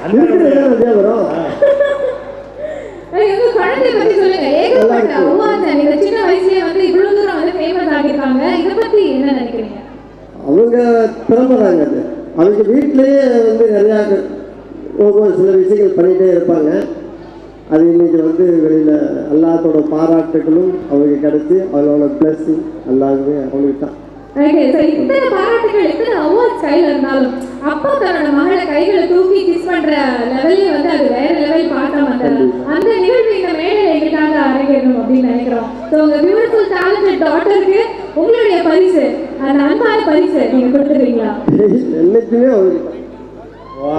இருக்கிறது தான் நிறையா வரும் எங்க குழந்தைய பத்தி சொல்லுங்க ஏகப்பட்ட அவார்ட்ஸ் நீங்க சின்ன வயசுலயே வந்து இவ்வளவு தூரம் வந்து ஃபேமஸ் ஆகிருக்காங்க இத பத்தி என்ன நினைக்கிறீங்க அவங்க திறமை தாங்க அது அவங்க வீட்டிலேயே வந்து நிறையா ஒவ்வொரு சில விஷயங்கள் பண்ணிகிட்டே இருப்பாங்க அது இன்னைக்கு வந்து வெளியில் எல்லாத்தோட பாராட்டுகளும் அவங்களுக்கு கிடைச்சி அவங்களோட பிளஸ்ஸிங் எல்லாருமே அவங்களுக்கு தான் ஓகே ஸோ இத்தனை பாராட்டுகள் இத்தனை அவார்ட்ஸ் கையில் இருந்தாலும் அப்பா தன்னோட மகளை கைகளை தூக்கி கிஸ் பண்ற லெவல்லே வந்து அது வேற லெவல் பார்த்தோம் அந்த அந்த நிகழ்வு இந்த மேடையில் எங்களுக்காக அரங்கேறணும் அப்படின்னு நினைக்கிறோம் ஸோ உங்க பியூட்டிஃபுல் டேலண்டட் டாட்டருக்கு உங்களுடைய பரிசு அந்த அன்பான பரிசு நீங்க கொடுத்துருவீங்களா என்னைக்குமே அவங்களுக்கு தான். வா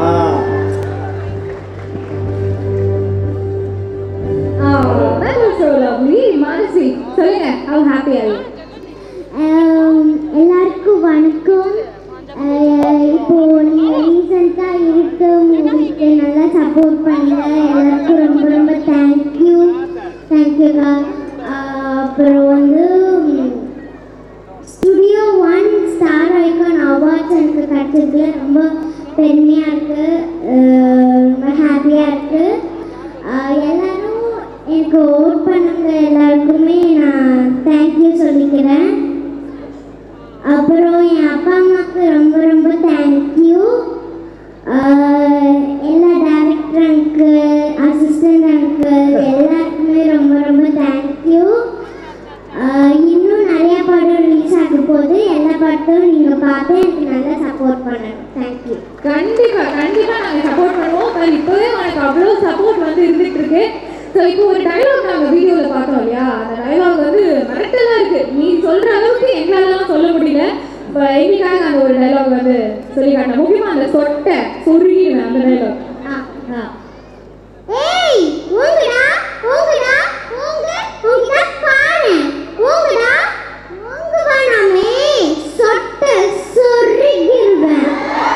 that was so lovely Manasi சொல்லுங்க how happy are you ஆம், எல்லாருக்கும் வணக்கம் ஆஹ் இப்போ நீங்கள் ரீசெண்டாக இருக்க மூவிக்கு நல்லா சப்போர்ட் பண்ணுங்க எல்லாருக்கும் ரொம்ப ரொம்ப தேங்க்யூ தேங்க்யூக்கா அப்புறம் வந்து studio one star icon awards எனக்கு கிடைச்சதுல ரொம்ப பெருமையாக இருக்குது ரொம்ப ஹாப்பியாக இருக்குது எல்லாரும் எனக்கு ஓட் பண்ணுங்க எல்லாருக்குமே நான் தேங்க்யூ சொல்லிக்கிறேன் அப்புறம் என் அப்பா அம்மாவுக்கு ரொம்ப ரொம்ப தேங்க்யூ எல்லா டேரக்டர் அங்கிள் அசிஸ்டன்ட் அங்கிள் எல்லாருக்குமே ரொம்ப ரொம்ப தேங்க்யூ இன்னும் நிறைய படம் ரிலீஸ் ஆக போகுது எல்லா படத்தையும் நீங்கள் பார்த்து எனக்கு நல்லா சப்போர்ட் பண்ணணும் தேங்க்யூ கண்டிப்பா கண்டிப்பா நாங்க சப்போர்ட் பண்ணுவோம் பட் இப்பவே உனக்கு அவ்வளவு சப்போர்ட் வந்து இருந்துட்டு இருக்கு ஸோ இப்போ ஒரு டைலாக் நாங்க வீடியோல பார்த்தோம் இல்லையா அந்த டைலாக் வந்து மிரட்டலா இருக்கு நீ சொல்ற அளவுக்கு எங்களாலாம் சொல்ல முடியல இப்போ எங்களுக்காக நாங்க ஒரு டைலாக் வந்து சொல்லி காட்டோம் முக்கியமா அந்த சொட்டை சொருகிடுவேன் அந்த டைலாக் ஆ ஏய் ஊங்குடா ஊங்குடா ஊங்கு ஊங்குடா பாரு ஊங்குடா ஊங்கு வேணாமே சொட்ட சொருகிருவேன்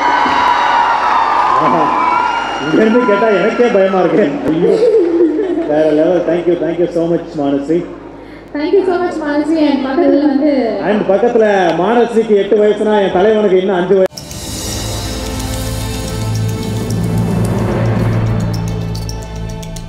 இங்கேருந்து கேட்டால் எனக்கே பயமா இருக்கு ஐயோ வேற level thank you thank you so much Manasi thank you so much மாலசி என் பக்கத்துல வந்து அண்ட் பக்கத்தில் மானசிக்கு எட்டு வயசுனா என் தலைவனுக்கு இன்னும் அஞ்சு வயசு